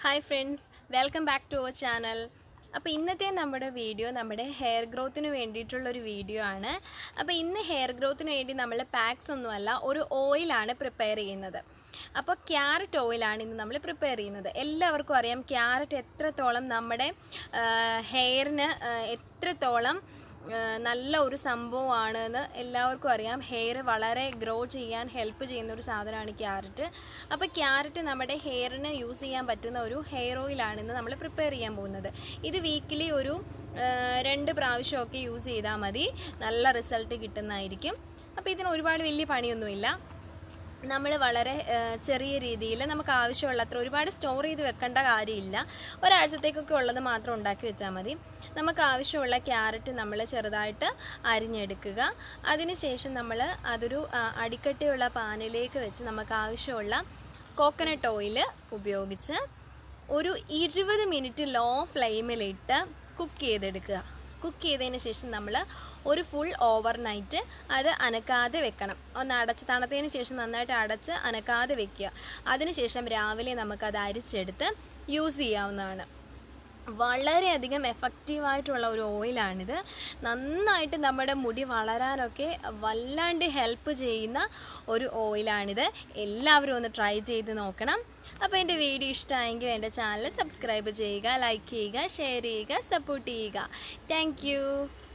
hi friends welcome back to our channel അപ്പോൾ ഇന്നത്തെ നമ്മുടെ വീഡിയോ നമ്മുടെ ഹെയർ ഗ്രോത്തിന് വേണ്ടിയിട്ടുള്ളൊരു വീഡിയോ ആണ് അപ്പോൾ ഇന്ന് ഹെയർ ഗ്രോത്തിന് വേണ്ടി നമ്മൾ പാക്സ് ഒന്നുമല്ല ഒരു ഓയിലാണ് പ്രിപ്പയർ ചെയ്യുന്നത് അപ്പോൾ ക്യാരറ്റ് ഓയിലാണ് ഇന്ന് നമ്മൾ പ്രിപ്പയർ ചെയ്യുന്നത് എല്ലാവർക്കും അറിയാം ക്യാരറ്റ് എത്രത്തോളം നമ്മുടെ ഹെയറിന് എത്രത്തോളം ആ, നല്ല ഒരു സംഭവമാണ് എന്ന് എല്ലാവർക്കും അറിയാം ഹെയർ വളരെ ഗ്രോ ചെയ്യാൻ ഹെൽപ്പ് ചെയ്യുന്ന ഒരു സാധനമാണ് ക്യാരറ്റ് അപ്പോൾ ക്യാരറ്റ് നമ്മുടെ ഹെയറിന് യൂസ് ചെയ്യാൻ പറ്റുന്ന ഒരു ഹെയർ ഓയിലാണ് ഇന്ന് നമ്മൾ പ്രിപ്പയർ ചെയ്യാൻ പോകുന്നത് ഇത് വീക്കിലി ഒരു ആ, രണ്ട് പ്രാവശ്യമൊക്കെ യൂസ് ചെയ്താൽ മതി നല്ല റിസൾട്ട് കിട്ടുന്നതായിരിക്കും അപ്പോൾ ഇതിന് ഒരുപാട് വലിയ പണിയൊന്നുമില്ല നമ്മൾ വളരെ ആ, ചെറിയ രീതിയിൽ നമുക്ക് ആവശ്യമുള്ളത്ര ഒരുപാട് സ്റ്റോർ ചെയ്ത് വെക്കേണ്ട കാര്യമില്ല ഒരാഴ്ചത്തേക്കൊക്കെ ഉള്ളത് മാത്രം ഉണ്ടാക്കി വെച്ചാൽ മതി നമുക്ക് ആവശ്യമുള്ള ക്യാരറ്റ് നമ്മൾ ചെറുതായിട്ട് അരിഞ്ഞെടുക്കുക അതിനുശേഷം നമ്മൾ അതൊരു ആ, അടിക്കട്ടിയുള്ള പാനിലേക്ക് വെച്ച് നമുക്ക് ആവശ്യമുള്ള കോക്കനട്ട് ഓയിൽ ഉപയോഗിച്ച് ഒരു ഇരുപത് മിനിറ്റ് ലോ ഫ്ലെയിമിലിട്ട് കുക്ക് ചെയ്തെടുക്കുക കുക്ക് ചെയ്തതിന് ശേഷം നമ്മൾ ഒരു ഫുൾ ഓവർ നൈറ്റ് അത് അനക്കാതെ വെക്കണം ഒന്ന് അടച്ച് തണുത്തതിന് ശേഷം നന്നായിട്ട് അടച്ച് അനക്കാതെ വെക്കുക അതിനുശേഷം രാവിലെ നമുക്കത് അരിച്ചെടുത്ത് യൂസ് ചെയ്യാവുന്നതാണ് വളരെയധികം എഫക്റ്റീവായിട്ടുള്ള ഒരു ഓയിലാണിത് നന്നായിട്ട് നമ്മുടെ മുടി വളരാനൊക്കെ വല്ലാണ്ട് ഹെൽപ്പ് ചെയ്യുന്ന ഒരു ഓയിലാണിത് എല്ലാവരും ഒന്ന് ട്രൈ ചെയ്ത് നോക്കണം അപ്പോൾ എൻ്റെ വീഡിയോ ഇഷ്ടമായെങ്കിൽ എൻ്റെ ചാനൽ സബ്സ്ക്രൈബ് ചെയ്യുക ലൈക്ക് ചെയ്യുക ഷെയർ ചെയ്യുക സപ്പോർട്ട് ചെയ്യുക താങ്ക്